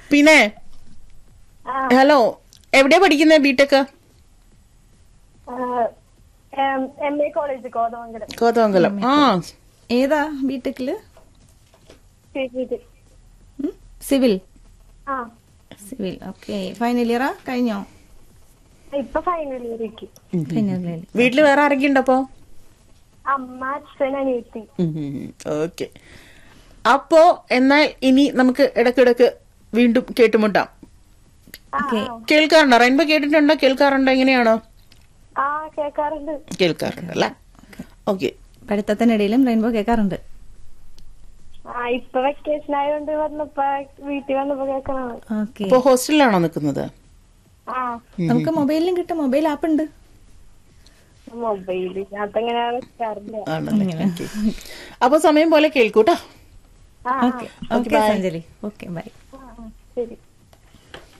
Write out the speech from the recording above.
പിന്നെ ആ, ഹലോ എവിടെയാ പഠിക്കുന്നത് ബിടെക് ആ, M M A college Kothamangalam Kothamangalam ആ ഏതാ ബിടെക്കില് ചെയ്തിട്ട് സിവിൽ ആ സിവിൽ ഓക്കെ ഫൈനൽ ഇയറാ കഴിഞ്ഞോ ഇപ്പൊ ഫൈനൽ ഇയറിക്ക് ഫൈനൽ ഇയർ വീട്ടില് വേറെ ആരൊക്കെ ഉണ്ടപ്പോ അമ്മ അച്ഛൻ അനിയത്തി ഓക്കെ അപ്പോ എന്നാൽ ഇനി നമുക്ക് ഇടക്കിടക്ക് വീണ്ടും കേട്ടുമുട്ടാം ആ ഓക്കെ കേൾക്കാറുണ്ടോ റെയിൻബോ കേട്ടിട്ടുണ്ടോ കേൾക്കാറുണ്ടോ എങ്ങനെയാണോ ആ കേക്കാറുണ്ട് കേൾക്കാറുണ്ട് അല്ലേ ഓക്കെ പഠിത്തത്തിനിടയിലും റെയിൻബോ കേൾക്കാറുണ്ട് ആ ഇപ്പൊ വെക്കേഷൻ ആയതുകൊണ്ട് വന്നപ്പോ വീട്ടിൽ വന്നപ്പോ കേൾക്കണതാണ് ഓക്കെ ഇപ്പൊ ഹോസ്റ്റലിലാണോ നിൽക്കുന്നത് ആ നമുക്ക് മൊബൈലിലും കിട്ടും മൊബൈൽ ആപ്പ് ഉണ്ട് മൊബൈല് അതങ്ങനെ വെക്കാറില്ല ആണല്ലേ Okay. അപ്പൊ സമയം പോലെ കേൾക്കൂട്ടോ ആ ആ, okay okay Sanjali okay bye ആ, ആ, ശരി